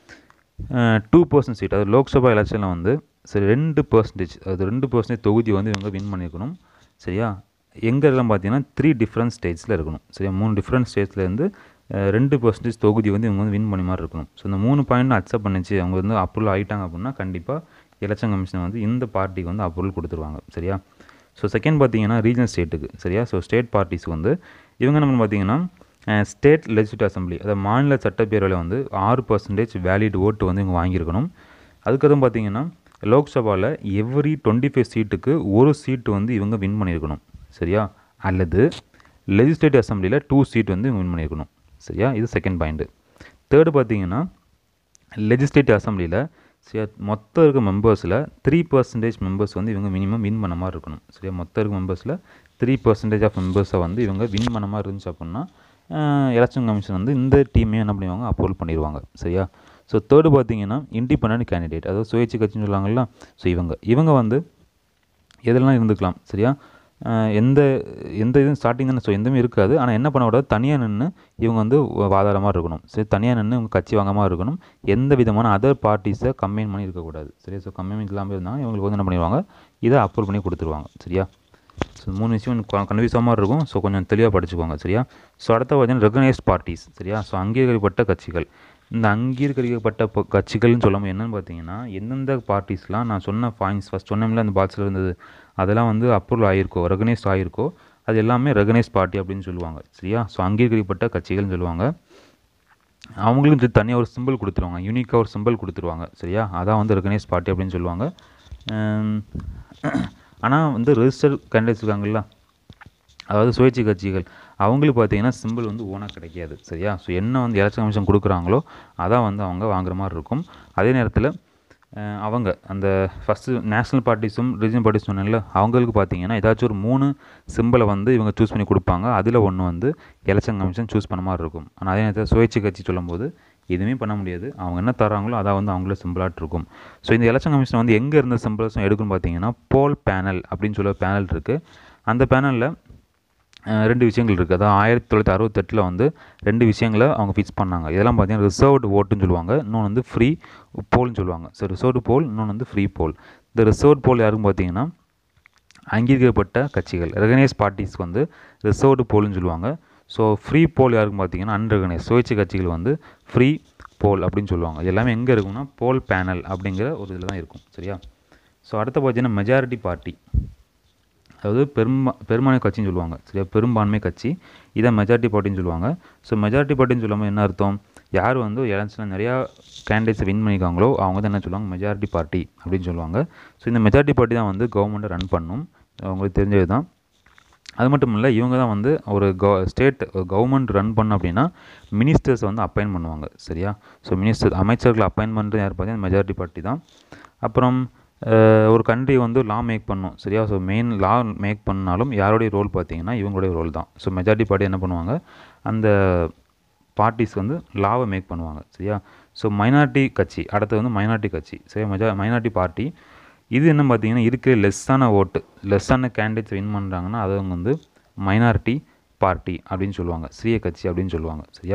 டூ பர்சன்ட் சீட் அது லோக்சபா எலெக்ஷனில் வந்து சரி ரெண்டு பர்சன்டேஜ் அது ரெண்டு பர்சன்டேஜ் தொகுதி வந்து இவங்க வின் பண்ணியிருக்கணும் சரியா எங்கே எல்லாம் பார்த்தீங்கன்னா த்ரீ டிஃப்ரெண்ட் ஸ்டேட்ஸில் இருக்கணும் சரியா மூணு டிஃப்ரெண்ட் ஸ்டேட்ஸ்லேருந்து ரெண்டு பர்சன்டேஜ் தொகுதி வந்து இவங்க வந்து வின் பண்ணி மாதிரி இருக்கணும் ஸோ இந்த மூணு பாயிண்ட் அக்செப்ட் பண்ணிச்சு அவங்க வந்து அப்ரூவல் ஆகிட்டாங்க அப்படின்னா கண்டிப்பாக எலெக்ஷன் கமிஷன் வந்து இந்த பார்ட்டிக்கு வந்து அப்ரூவல் கொடுத்துருவாங்க சரியா ஸோ செகண்ட் பார்த்தீங்கன்னா ரீஜனல் ஸ்டேட்டுக்கு சரியா ஸோ ஸ்டேட் பார்ட்டிஸ் வந்து இவங்க நம்ம பார்த்தீங்கன்னா ஸ்டேட் லெஜிஸ்லேட்டிவ் அசம்பிளி அதாவது மாநில சட்டப்பேரவையில் வந்து ஆறு பர்சன்டேஜ் வேலிட் ஓட்டு வந்து இவங்க வாங்கியிருக்கணும் அதுக்கப்புறம் பார்த்தீங்கன்னா லோக்சபாவில் எவ்ரி டுவெண்ட்டி ஃபைவ் சீட்டுக்கு ஒரு சீட்டு வந்து இவங்க வின் பண்ணியிருக்கணும் சரியா அல்லது லெஜிஸ்லேட்டிவ் அசம்பிளியில் டூ சீட் வந்து இவங்க வின் பண்ணியிருக்கணும் சரியா இது செகண்ட் பாயிண்ட்டு தேர்டு பார்த்தீங்கன்னா லெஜிஸ்லேட்டிவ் அசம்பிளியில் சரியா மொத்தம் இருக்க மெம்பர்ஸில் த்ரீ பர்சன்டேஜ் மெம்பர்ஸ் வந்து இவங்க மினிமம் வின் பண்ண மாதிரி இருக்கணும் சரியா மொத்தம் இருக்க மெம்பர்ஸில் த்ரீ பர்சன்டேஜ் ஆஃப் மெம்பர்ஸை வந்து இவங்க வின் பண்ண மாதிரி இருந்துச்சு அப்படின்னா எலெக்ஷன் கமிஷன் வந்து இந்த டீமையும் என்ன பண்ணுவாங்க அப்ரூவல் பண்ணிடுவாங்க சரியா ஸோ தேர்டு பார்த்தீங்கன்னா இண்டிபெண்ட் கேண்டிடேட் அதாவது சுயேட்சை கட்சின்னு சொல்லுவாங்கல்ல ஸோ இவங்க இவங்க வந்து எதெல்லாம் இருந்துக்கலாம் சரியா அஹ் எந்த எந்த இதுவும் ஸ்டார்டிங் தானே ஸோ எதுவுமே இருக்காது ஆனால் என்ன பண்ணக்கூடாது தனியாக நின்று இவங்க வந்து வாதாடமாக இருக்கணும் சரி தனியாக நின்று இவங்க கட்சி வாங்காமல் இருக்கணும் எந்த விதமான அதர் பார்ட்டிஸை கம்பைன் பண்ணி இருக்கக்கூடாது சரியா ஸோ கம்பைன் இல்லாமல் இருந்தால் இவங்களுக்கு வந்து என்ன பண்ணிடுவாங்க இதை அப்ரூவ் பண்ணி கொடுத்துருவாங்க சரியா ஸோ மூணு விஷயம் கன்ஃபியூஸாக இருக்கும் ஸோ கொஞ்சம் தெளிவாக படிச்சுக்கோங்க சரியா ஸோ அடுத்த பார்த்தீங்கன்னா ரெகனைஸ்ட் பார்ட்டிஸ் சரியா ஸோ அங்கீகரிக்கப்பட்ட கட்சிகள் இந்த அங்கீகரிக்கப்பட்ட ப- கட்சிகள்னு சொல்லும்போது என்னென்னு பார்த்தீங்கன்னா எந்தெந்த பார்ட்டிஸ்லாம் நான் சொன்ன பாயிண்ட்ஸ் ஃபஸ்ட் சொன்னோம்ல அந்த பாக்ஸில் இருந்தது அதெல்லாம் வந்து அப்ரூவல் ஆகிருக்கோ ரெகனைஸ்ட் ஆகிருக்கோ அது எல்லாமே ரெகனைஸ்ட் பார்ட்டி அப்படின்னு சொல்லுவாங்க சரியா ஸோ அங்கீகரிக்கப்பட்ட கட்சிகள்னு சொல்லுவாங்க அவங்களுக்கு தனியாக ஒரு சிம்பிள் கொடுத்துருவாங்க யூனிக்காக ஒரு சிம்பிள் கொடுத்துருவாங்க சரியா அதான் வந்து ரெகனைஸ் பார்ட்டி அப்படின்னு சொல்லுவாங்க ஆனால் வந்து ரெஜிஸ்டர் கேண்டிடேட்ஸ் இருக்காங்கல்ல அதாவது சுயேட்சை கட்சிகள் அவங்களுக்கு பார்த்தீங்கன்னா சிம்பிள் வந்து ஓனாக கிடைக்காது சரியா ஸோ என்ன வந்து எலெக்ஷன் கமிஷன் கொடுக்குறாங்களோ அதான் வந்து அவங்க வாங்குற மாதிரி இருக்கும் அதே நேரத்தில் அஹ், அவங்க அந்த ஃபஸ்ட்டு நேஷ்னல் பார்ட்டிஸும் ரீஜனல் பார்ட்டிஸ் சொன்னேன்ல அவங்களுக்கு பார்த்தீங்கன்னா ஏதாச்சும் ஒரு மூணு சிம்பிளை வந்து இவங்க சூஸ் பண்ணி கொடுப்பாங்க அதில் ஒன்று வந்து எலெக்ஷன் கமிஷன் சூஸ் பண்ண மாதிரி இருக்கும் ஆனால் அதே நேரத்தில் சுயேட்சை கட்சி சொல்லும்போது எதுவுமே பண்ண முடியாது அவங்க என்ன தராங்களோ அதான் வந்து அவங்கள சிம்பிளாட்டு இருக்கும் ஸோ இந்த எலெக்ஷன் கமிஷன் வந்து எங்கே இருந்த சிம்பிள்ஸும் எடுக்குன்னு பார்த்தீங்கன்னா போல் பேனல் அப்படின்னு சொல்ல பேனல் இருக்குது அந்த பேனலில் அஹ் ரெண்டு விஷயங்கள் இருக்குது அதாவது ஆயிரத்தி தொள்ளாயிரத்தி அறுபத்தெட்டில் வந்து ரெண்டு விஷயங்களை அவங்க ஃபிக்ஸ் பண்ணாங்க இதெல்லாம் பார்த்தீங்கன்னா ரிசர்வ்டு ஓட்டுன்னு சொல்லுவாங்க இன்னொன்று வந்து ஃப்ரீ போல்னு சொல்லுவாங்க ஸோ ரிசர்வ்டு போல் இன்னொன்று வந்து ஃப்ரீ போல் இந்த ரிசர்வ்டு போல் யாருன்னு பார்த்தீங்கன்னா அங்கீகரிக்கப்பட்ட கட்சிகள் ரெகனைஸ் பார்ட்டிஸ் வந்து ரிசர்வ்டு போல்னு சொல்லுவாங்க ஸோ ஃப்ரீ போல் யாருக்கும் பார்த்தீங்கன்னா அன்ரெகனைஸ் சுயேட்சை கட்சிகள் வந்து ஃப்ரீ போல் அப்படின்னு சொல்லுவாங்க இது எல்லாமே எங்கே இருக்கும்னா போல் பேனல் அப்படிங்கிற ஒரு இதில் தான் இருக்கும் சரியா ஸோ அடுத்து பார்த்தீங்கன்னா மெஜாரிட்டி பார்ட்டி அதாவது பெரும்பா பெரும்பான்மை கட்சின்னு சொல்லுவாங்க சரியா பெரும்பான்மை கட்சி இதை மெஜாரிட்டி பார்ட்டின்னு சொல்லுவாங்க ஸோ மெஜாரிட்டி பார்ட்டின்னு சொல்லும்போது என்ன அர்த்தம் யார் வந்து எலெக்ஷனில் நிறையா கேண்டிடேட்ஸ் வின் பண்ணியிருக்காங்களோ அவங்க வந்து என்ன சொல்லுவாங்க மெஜாரிட்டி பார்ட்டி அப்படின்னு சொல்லுவாங்க ஸோ இந்த மெஜாரிட்டி பார்ட்டி தான் வந்து கவர்மெண்ட்டை ரன் பண்ணும் அவங்களுக்கு தெரிஞ்சது தான் அது மட்டும் இல்லை இவங்க தான் வந்து ஒரு கவ ஸ்டேட் கவர்மெண்ட் ரன் பண்ண அப்படின்னா மினிஸ்டர்ஸ் வந்து அப்பாயின் பண்ணுவாங்க சரியா ஸோ மினிஸ்டர் அமைச்சர்களை அப்பாயின் பண்ணுறது யார் பார்த்தீங்கன்னா மெஜாரிட்டி பார்ட்டி தான் அப்புறம் அஹ், ஒரு கண்ட்ரி வந்து லா மேக் பண்ணும் சரியா ஸோ மெயின் லா மேக் பண்ணாலும் யாருடைய ரோல் பார்த்தீங்கன்னா இவங்களுடைய ரோல் தான் ஸோ மெஜாரிட்டி பார்ட்டி என்ன பண்ணுவாங்க அந்த பார்ட்டிஸ் வந்து லாவை மேக் பண்ணுவாங்க சரியா ஸோ மைனாரிட்டி கட்சி அடுத்து வந்து மைனாரிட்டி கட்சி சரியா மெஜா மைனாரிட்டி பார்ட்டி இது என்ன பார்த்தீங்கன்னா இருக்கிற லெஸ்ஸான ஓட்டு லெஸ்ஸான கேண்டிடேட்ஸ் வின் பண்ணுறாங்கன்னா அது அவங்க வந்து மைனாரிட்டி பார்ட்டி அப்படின்னு சொல்லுவாங்க சிறிய கட்சி அப்படின்னு சொல்லுவாங்க சரியா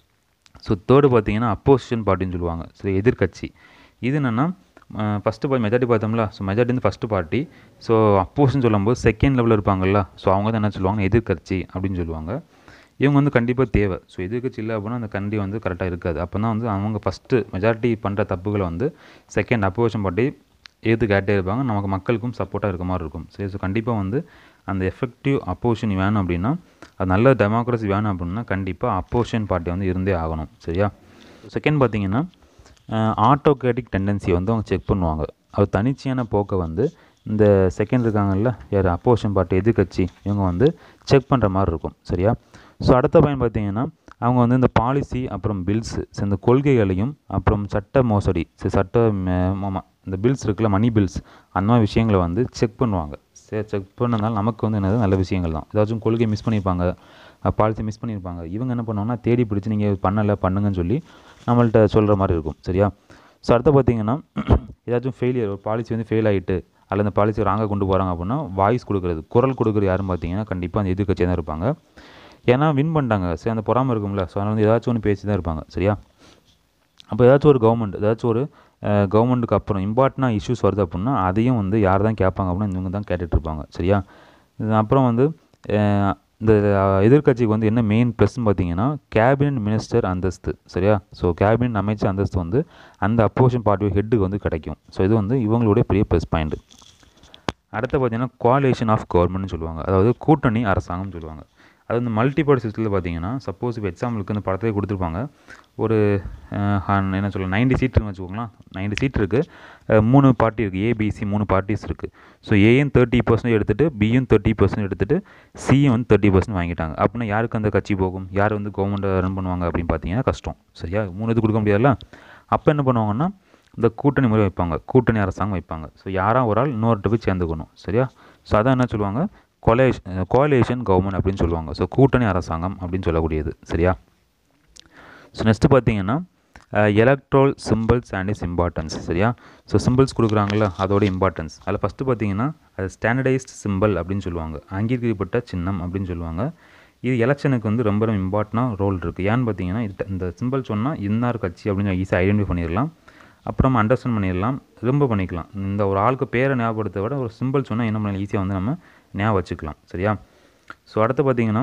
ஸோ தேர்டு பார்த்தீங்கன்னா அப்போசிஷன் பார்ட்டின்னு சொல்லுவாங்க சரி எதிர்க்கட்சி இது என்னென்னா ஃபஸ்ட்டு பார்ட்டி மெஜாரிட்டி பார்த்தோம்ல ஸோ மெஜாரிட்டி வந்து ஃபஸ்ட்டு பார்ட்டி ஸோ அப்போசிஷன் சொல்லும்போது செகண்ட் லெவலில் இருப்பாங்கல்ல ஸோ அவங்க தான் என்ன சொல்லுவாங்க எதிர்க்கட்சி அப்படின்னு சொல்லுவாங்க இவங்க வந்து கண்டிப்பாக தேவை ஸோ எதிர்க்கட்சி இல்லை அப்படின்னா அந்த கண்ட்ரி வந்து கரெக்டாக இருக்காது அப்போ தான் வந்து அவங்க ஃபஸ்ட்டு மெஜாரிட்டி பண்ணுற தப்புகளை வந்து செகண்ட் அப்போசிஷன் பார்ட்டி எதிர்த்து கேட்டே இருப்பாங்க நமக்கு மக்களுக்கும் சப்போர்ட்டாக இருக்க மாதிரி இருக்கும் சரி ஸோ கண்டிப்பாக வந்து அந்த எஃபெக்டிவ் அப்போசிஷன் வேணும் அப்படின்னா அது நல்ல டெமோக்ரஸி வேணும் அப்படின்னா கண்டிப்பாக அப்போசிஷன் பார்ட்டி வந்து இருந்தே ஆகணும் சரியா செகண்ட் பார்த்தீங்கன்னா ஆட்டோகேட்டிக் டெண்டன்சி வந்து அவங்க செக் பண்ணுவாங்க அது தனிச்சையான போக்கை வந்து இந்த செகண்ட் இருக்காங்கல்ல யார் அப்போசிஷன் பார்ட்டி எதிர்க்கட்சி இவங்க வந்து செக் பண்ணுற மாதிரி இருக்கும் சரியா ஸோ அடுத்த பயன் பார்த்தீங்கன்னா அவங்க வந்து இந்த பாலிசி அப்புறம் பில்ஸ் இந்த கொள்கைகளையும் அப்புறம் சட்ட மோசடி சரி, சட்ட ம- ஆமா, இந்த பில்ஸ் இருக்குல்ல மணி பில்ஸ் அந்த மாதிரி விஷயங்களை வந்து செக் பண்ணுவாங்க சரி செக் பண்ணனால நமக்கு வந்து என்னது நல்ல விஷயங்கள் தான் ஏதாச்சும் கொள்கை மிஸ் பண்ணியிருப்பாங்க பாலிசி மிஸ் பண்ணியிருப்பாங்க இவங்க என்ன பண்ணுவாங்கன்னா தேடி பிடிச்சி நீங்கள் பண்ணலை பண்ணுங்கன்னு சொல்லி நம்மள்ட்ட சொல்கிற மாதிரி இருக்கும் சரியா ஸோ அடுத்து பார்த்தீங்கன்னா ஏதாச்சும் ஃபெயிலியர் ஒரு பாலிசி வந்து ஃபெயில் ஆகிட்டு அல்லது அந்த பாலிசி ராங்காக கொண்டு போகிறாங்க அப்படின்னா வாய்ஸ் கொடுக்குறது குரல் கொடுக்குறது யாருன்னு பார்த்தீங்கன்னா கண்டிப்பாக அந்த எதிர்க்கட்சியாக தான் இருப்பாங்க ஏன்னா வின் பண்ணிட்டாங்க சரி அந்த பொறாமல் இருக்கும்ல ஸோ அதனால் வந்து ஏதாச்சும் ஒன்று பேசி தான் இருப்பாங்க சரியா அப்போ ஏதாச்சும் ஒரு கவர்மெண்ட் ஏதாச்சும் ஒரு கவர்மெண்ட்டுக்கு அப்புறம் இம்பார்ட்டண்டாக இஷ்யூஸ் வருது அப்படின்னா அதையும் வந்து யார் தான் கேட்பாங்க அப்படின்னா இவங்க தான் கேட்டுட்ருப்பாங்க சரியா இது அப்புறம் வந்து அஹ், இந்த அஹ், எதிர்க்கட்சிக்கு வந்து என்ன மெயின் ப்ளஸ்ன்னு பார்த்தீங்கன்னா கேபினட் மினிஸ்டர் அந்தஸ்து சரியா ஸோ கேபினட் அமைச்சர் அந்தஸ்து வந்து அந்த அப்போசிஷன் பார்ட்டி ஹெட்டுக்கு வந்து கிடைக்கும் ஸோ இது வந்து இவங்களுடைய பெரிய ப்ளஸ் பாயிண்ட் அடுத்து பார்த்தீங்கன்னா கோஆலேஷன் ஆஃப் கவர்மெண்ட்னு சொல்லுவாங்க அதாவது கூட்டணி அரசாங்கம்னு சொல்லுவாங்க அது வந்து மல்டி பார்ட்டி சிஸ்டத்தில் பார்த்தீங்கன்னா சப்போஸ் இப்போ எக்ஸாம்பிளுக்கு இந்த படத்தையே கொடுத்துருப்பாங்க ஒரு அஹ், ஹன்- என்ன சொல்ல நைன்டி சீட்டுன்னு வச்சுக்கோங்களேன் நைன்டி சீட் இருக்குது மூணு பார்ட்டி இருக்குது ஏபிசி மூணு பார்ட்டிஸ் இருக்குது ஸோ ஏயும் தேர்ட்டி பர்சன்ட் எடுத்துகிட்டு பியும் தேர்ட்டி பர்சன்ட் எடுத்துகிட்டு சியும் வந்து தேர்ட்டி பர்சன்ட் வாங்கிட்டாங்க அப்படின்னா யாருக்கு அந்த கட்சி போகும் யார் வந்து கவர்மெண்ட்டை ரன் பண்ணுவாங்க அப்படின்னு பார்த்தீங்கன்னா கஷ்டம் சரியா மூணு இது கொடுக்க முடியாதுல்ல அப்போ என்ன பண்ணுவாங்கன்னா இந்த கூட்டணி முறை வைப்பாங்க கூட்டணி அரசாங்கம் வைப்பாங்க ஸோ யாரா ஒரு ஆள் இன்னொருட்ட போய் சேர்ந்துக்கணும் சரியா ஸோ அதான் என்ன சொல்லுவாங்க கொலேஷன் கோலேஷன் கவர்மெண்ட் அப்படின்னு சொல்லுவாங்க ஸோ கூட்டணி அரசாங்கம் அப்படின்னு சொல்லக்கூடியது சரியா ஸோ நெக்ஸ்ட்டு பார்த்தீங்கன்னா electoral symbols and is importance சரியா ஸோ சிம்பிள்ஸ் கொடுக்குறாங்கல்ல அதோட இம்பார்ட்டன்ஸ் அதில் ஃபஸ்ட்டு பார்த்தீங்கன்னா அது ஸ்டாண்டர்டைஸ்ட் சிம்பிள் அப்படின்னு சொல்லுவாங்க அங்கீகரிக்கப்பட்ட சின்னம் அப்படின்னு சொல்லுவாங்க இது எலெக்ஷனுக்கு வந்து ரொம்ப ரொம்ப இம்பார்ட்டனாக ரோல் இருக்குது ஏன்னு பார்த்தீங்கன்னா இது இந்த சிம்பிள் சொன்னால் இன்னார் கட்சி அப்படின்னு ஈஸியாக ஐடென்டிஃபை பண்ணிடலாம் அப்புறம் அண்டர்ஸ்டாண்ட் பண்ணிடலாம் ரொம்ப பண்ணிக்கலாம் இந்த ஒரு ஆளுக்கு பேரை ஞாபகப்படுத்த விட ஒரு சிம்பிள் சொன்னால் என்ன பண்ணலாம் ஈஸியாக வந்து நம்ம ஞாபகம் வச்சுக்கலாம் சரியா ஸோ அடுத்து பார்த்தீங்கன்னா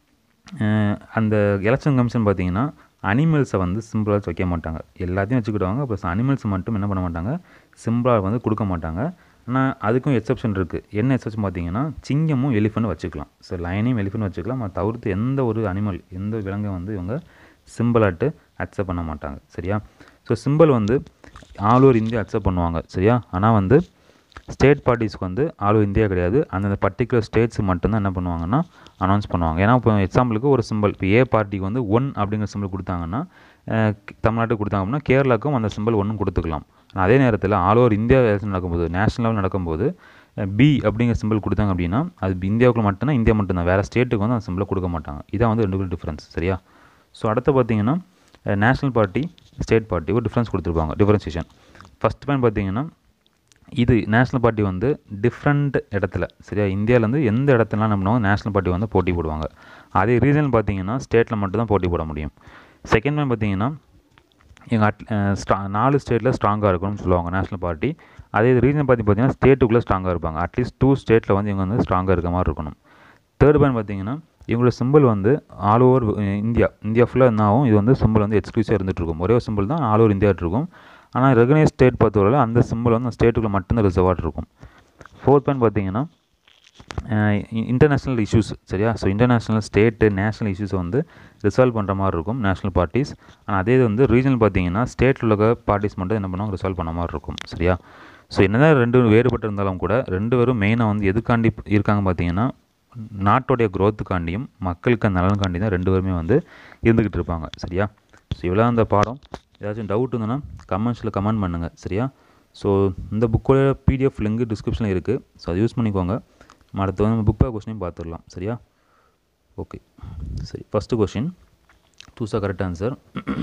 அந்த எலெக்ஷன் கமிஷன் பார்த்தீங்கன்னா அனிமல்ஸை வந்து சிம்பிளாக வைக்க மாட்டாங்க எல்லாத்தையும் வச்சுக்கிடுவாங்க ப்ளஸ் அனிமல்ஸ் மட்டும் என்ன பண்ண மாட்டாங்க சிம்பிளாக வந்து கொடுக்க மாட்டாங்க ஆனால் அதுக்கும் எக்ஸப்ஷன் இருக்குது என்ன எக்ஸப்ஷன் பார்த்தீங்கன்னா சிங்கமும் எலிஃபண்ட் வச்சுக்கலாம் ஸோ லைனையும் எலிஃபண்ட் வச்சுக்கலாம் அதை தவிர்த்து எந்த ஒரு அனிமல் எந்த விலங்கை வந்து இவங்க சிம்பிளாட்டு அக்செப்ட் பண்ண மாட்டாங்க சரியா ஸோ சிம்பிள் வந்து ஆல் ஓவர் இந்தியா அக்செப்ட் பண்ணுவாங்க சரியா ஆனால் வந்து ஸ்டேட் பார்ட்டிஸ்க்கு வந்து ஆல் ஓவர் இந்தியா கிடையாது அந்தந்த பர்டிகுலர் ஸ்டேட்ஸ் மட்டும்தான் என்ன பண்ணுவாங்கன்னா அனௌன்ஸ் பண்ணுவாங்க ஏன்னா இப்போ எக்ஸாம்பிளுக்கு ஒரு சிம்பிள் இப்போ ஏ பார்ட்டிக்கு வந்து ஒன் அப்படிங்கிற சிம்பிள் கொடுத்தாங்கன்னா தமிழ்நாட்டுக்கு கொடுத்தாங்க அப்படின்னா கேரளாவுக்கும் அந்த சிம்பிள் ஒன்றும் கொடுத்துக்கலாம் ஆனால் அதே நேரத்தில் ஆல் ஓவர் இந்தியா எலெக்ஷன் நடக்கும்போது நேஷனல் லெவல் நடக்கும்போது பி அப்படிங்கிற சிம்பிள் கொடுத்தாங்க அப்படின்னா அது இந்தியாவுக்குள்ள மட்டும்தான் இந்தியா மட்டும்தான் வேறு ஸ்டேட்டுக்கு வந்து அந்த சிம்பிளை கொடுக்க மாட்டாங்க இதான் வந்து ரெண்டு டிஃப்ரென்ஸ் சரியா ஸோ அடுத்து பார்த்தீங்கன்னா நேஷ்னல் பார்ட்டி ஸ்டேட் பார்ட்டி ஒரு டிஃப்ரென்ஸ் கொடுத்துருப்பாங்க டிஃப்ரென்சியேஷன் ஃபஸ்ட் பாயிண்ட் பார்த்தீங்கன்னா இது நேஷ்னல் பார்ட்டி வந்து டிஃப்ரெண்ட் இடத்துல சரியா இந்தியாவிலேருந்து எந்த இடத்துலலாம் என்ன பண்ணுவாங்க நேஷ்னல் பார்ட்டி வந்து போட்டி போடுவாங்க அதே ரீஜன் பார்த்தீங்கன்னா ஸ்டேட்டில் மட்டும் தான் போட்டி போட முடியும் செகண்ட் பாயிண்ட் பார்த்தீங்கன்னா எங்கள் அட் ஸ்ட்ரா நாலு ஸ்டேட்டில் ஸ்ட்ராங்காக இருக்கணும்னு சொல்லுவாங்க நேஷ்னல் பார்ட்டி அதே ரீஜன் பார்த்தி பார்த்தீங்கன்னா ஸ்டேட்டுக்குள்ளே ஸ்ட்ராங்காக இருப்பாங்க அட்லீஸ்ட் டூ ஸ்டேட்டில் வந்து இவங்க வந்து ஸ்ட்ராங்காக இருக்க மாதிரி இருக்கணும் தேர்ட் பாயிண்ட் பார்த்தீங்கன்னா இவங்களோட சிம்பிள் வந்து ஆல் ஓவர் இந்தியா இந்தியா ஃபுல்லாக என்ன ஆகும் இது வந்து சிம்பிள் வந்து எக்ஸ்க்ளூசிவாக இருந்துகிட்டு இருக்கும் ஒரே ஒரு சிம்பிள் தான் ஆல் ஓவர் இந்தியா இருக்கும் ஆனால் ரெகனைஸ் ஸ்டேட் பொறுத்தவரை அந்த சிம்பிள் வந்து அந்த ஸ்டேட்டுக்குள்ளே மட்டும்தான் ரிசர்வாட் இருக்கும் ஃபோர்த் பாயிண்ட் பார்த்தீங்கன்னா இன்டர்நேஷ்னல் இஷ்யூஸ் சரியா ஸோ இன்டர்நேஷ்னல் ஸ்டேட்டு நேஷ்னல் இஷ்யூஸை வந்து ரிசால்வ் பண்ணுற மாதிரி இருக்கும் நேஷ்னல் பார்ட்டிஸ் ஆனால் அதே இது வந்து ரீஜனல் பார்த்தீங்கன்னா ஸ்டேட்டில் உள்ள பார்ட்டிஸ் மட்டும் என்ன பண்ணுவாங்க ரிசால்வ் பண்ண மாதிரி இருக்கும் சரியா ஸோ என்னதான் ரெண்டு வேறுபட்டு இருந்தாலும் கூட ரெண்டு பேரும் மெயினாக வந்து எதுக்காண்டி இருக்காங்க பார்த்தீங்கன்னா நாட்டோடைய க்ரோத்துக்காண்டியும் மக்களுக்கு நலனுக்காண்டி தான் ரெண்டு பேருமே வந்து இருந்துக்கிட்டு இருப்பாங்க சரியா ஸோ இவ்வளோ அந்த பாடம் ஏதாச்சும் டவுட் இருந்ததுன்னா கமெண்ட்ஸில் கமெண்ட் பண்ணுங்கள் சரியா ஸோ இந்த புக்கோட பிடிஎஃப் லிங்க் டிஸ்கிரிப்ஷனில் இருக்குது ஸோ அதை யூஸ் பண்ணிக்கோங்க நம்ம அடுத்து வந்து புக் பேக் கொஸ்டினையும் பார்த்துடலாம் சரியா ஓகே சரி first question choose a correct answer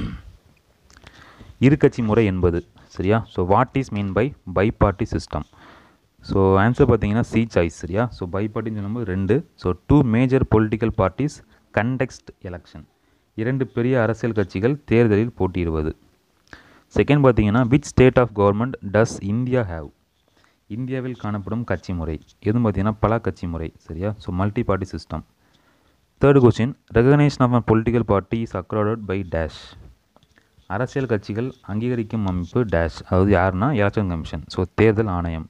இருக்கட்சி முறை என்பது சரியா so what is mean by bi party system so answer பார்த்தீங்கன்னா சி சாய்ஸ் சரியா ஸோ பை பார்ட்டின்னு சொல்லும்போது ரெண்டு so two major political parties contest election இரண்டு பெரிய அரசியல் கட்சிகள் தேர்தலில் போட்டியிடுவது செகண்ட் பார்த்தீங்கன்னா which state of government does India have இந்தியாவில் காணப்படும் கட்சி முறை எதுவும் பார்த்தீங்கன்னா பல கட்சி முறை சரியா so multi party system third question recognition of a political party is accorded by dash அரசியல் கட்சிகள் அங்கீகரிக்கும் அமைப்பு டேஷ் அதாவது யாருன்னா எலெக்ஷன் கமிஷன் ஸோ தேர்தல் ஆணையம்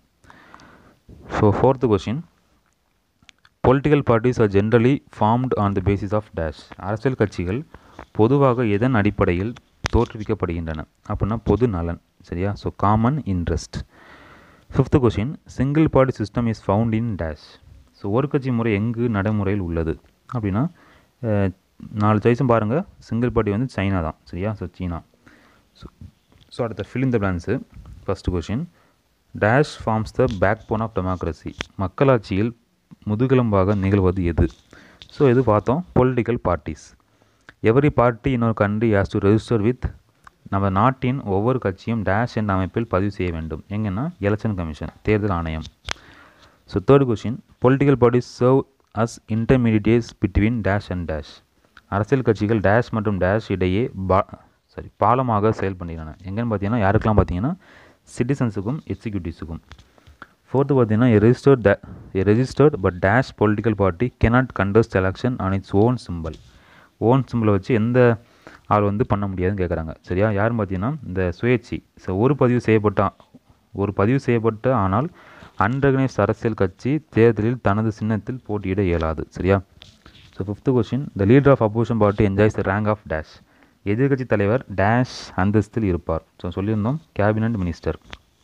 so fourth question political parties are generally formed on the basis of dash அரசியல் கட்சிகள் பொதுவாக எதன் அடிப்படையில் தோற்றுவிக்கப்படுகின்றன அப்படின்னா பொது நலன் சரியா so common interest fifth question single party system is found in dash so ஒரு கட்சி முறை எங்கு நடைமுறையில் உள்ளது அப்படின்னா நாலு சாய்ஸும் பாருங்கள் சிங்கிள் பார்ட்டி வந்து சைனா தான் சரியா ஸோ சீனா ஸோ ஸோ அடுத்த fill in the blanks first question dash forms the backbone of democracy மக்களாட்சியில் முதுகெலும்பாக நிகழ்வது எது ஸோ இது பார்த்தோம் பொலிட்டிக்கல் பார்ட்டிஸ் எவரி பார்ட்டி இன்னொரு country has to register with நம்ம நாட்டின் ஒவ்வொரு கட்சியும் டேஷ் என்ற அமைப்பில் பதிவு செய்ய வேண்டும் எங்கன்னா எலெக்ஷன் கமிஷன் தேர்தல் ஆணையம் so third question political parties serve as intermediates between dash and dash அரசியல் கட்சிகள் டேஷ் மற்றும் டேஷ் இடையே பா சாரி பாலமாக செயல்படுகின்றன எங்கன்னு பார்த்தீங்கன்னா யாருக்கெல்லாம் பார்த்தீங்கன்னா சிட்டிசன்ஸுக்கும் எக்ஸிக்யூட்டிவ்ஸுக்கும் ஃபோர்த்து பார்த்தீங்கன்னா a registered the a registered but dash political party cannot contest election on its own symbol own சிம்பிளை வச்சு எந்த ஆள் வந்து பண்ண முடியாதுன்னு கேட்குறாங்க சரியா யாருன்னு பார்த்தீங்கன்னா இந்த சுயேட்சி ஸோ ஒரு பதிவு செய்யப்பட்ட ஒரு பதிவு செய்யப்பட்ட ஆனால் அன்ரெகனைஸ் அரசியல் கட்சி தேர்தலில் தனது சின்னத்தில் போட்டியிட இயலாது சரியா so fifth question the leader of opposition party enjoys the rank of dash எதிர்கட்சி தலைவர் டேஷ் அந்தஸ்தில் இருப்பார் ஸோ சொல்லியிருந்தோம் cabinet minister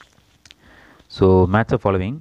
so match following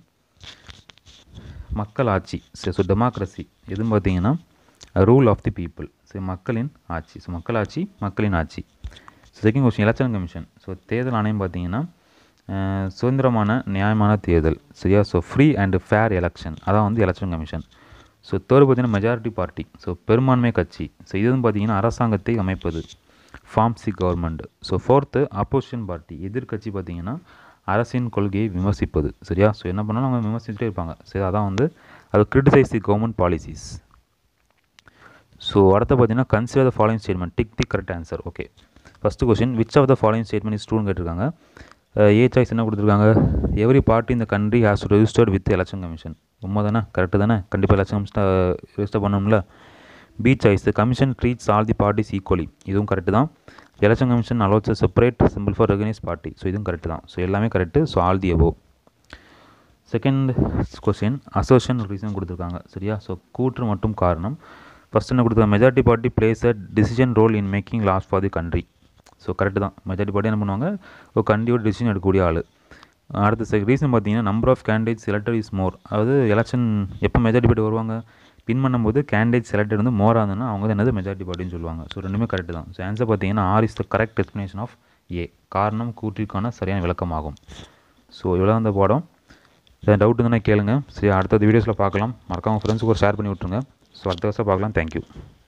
மக்கள் ஆட்சி ஸோ டெமோக்ரஸி எதுன்னு பார்த்தீங்கன்னா rule of the people so மக்களின் ஆட்சி ஸோ மக்கள் ஆட்சி மக்களின் ஆட்சி so second question election commission so தேர்தல் ஆணையம் பார்த்தீங்கன்னா சுதந்திரமான நியாயமான தேர்தல் சரியா so free and fair election அதான் வந்து எலெக்ஷன் கமிஷன் ஸோ தேர்டு பார்த்தீங்கன்னா மெஜாரிட்டி பார்ட்டி ஸோ பெரும்பான்மை கட்சி ஸோ இது வந்து பார்த்தீங்கன்னா அரசாங்கத்தை அமைப்பது forms the government so fourth opposition party எதிர்க்கட்சி பார்த்தீங்கன்னா அரசின் கொள்கையை விமர்சிப்பது சரியா ஸோ என்ன பண்ணாலும் அவங்க விமர்சிச்சுட்டே இருப்பாங்க சரி அதான் வந்து அது criticise the government policies so அடுத்து பார்த்தீங்கன்னா consider the following statement tick the correct answer okay first question which of the following statement is ட்ரூன்னு கேட்டிருக்காங்க ஏ சாய்ஸ் என்ன கொடுத்துருக்காங்க every party in the country has registered with election commission உண்மை தானே கரெக்டு தானே கண்டிப்பாக எலெக்ஷன் கமிஷன் ரெஜிஸ்டர் பண்ணணும்ல B choice commission treats all the parties equally இதுவும் கரெக்டு தான் election commission allots a separate symbol for recognise party so இதுவும் கரெக்டு தான் ஸோ எல்லாமே correct so all the above second question assertion reason கொடுத்துருக்காங்க சரியா ஸோ கூற்று மற்றும் காரணம் ஃபஸ்ட் என்ன கொடுத்துருக்காங்க majority party plays a decision role in making laws for the country so correct தான் மெஜாரிட்டி பார்ட்டி என்ன பண்ணுவாங்க ஒரு கண்ட்ரியோட டிசிஷன் எடுக்கக்கூடிய ஆள் அடுத்த செக் ரீசன் பார்த்தீங்கன்னா number of candidate selected is more அதாவது எலெக்ஷன் எப்போ மெஜாரிட்டி பார்ட்டி வருவாங்க பின் பண்ணும்போது கேண்டிடேட் செலக்டட் வந்து மோர் ஆகுதுன்னா அவங்க தான் என்னது மெஜாரிட்டி பார்ட்டின்னு சொல்லுவாங்க ஸோ ரெண்டுமே கரெக்டு தான் ஸோ ஆன்சர் பார்த்தீங்கன்னா R is the correct explanation of A காரணம் கூற்றிற்கான சரியான விளக்கமாகும் ஸோ இவ்வளோ அந்த பாடம் ஏதாவது டவுட் இருந்தால் கேளுங்க சரி அடுத்தது வீடியோஸில் பார்க்கலாம் மறக்காம ஃப்ரெண்ட்ஸுக்கு ஒரு ஷேர் பண்ணி விட்ருங்க ஸோ அடுத்த வருஷம் பார்க்கலாம் தேங்க்யூ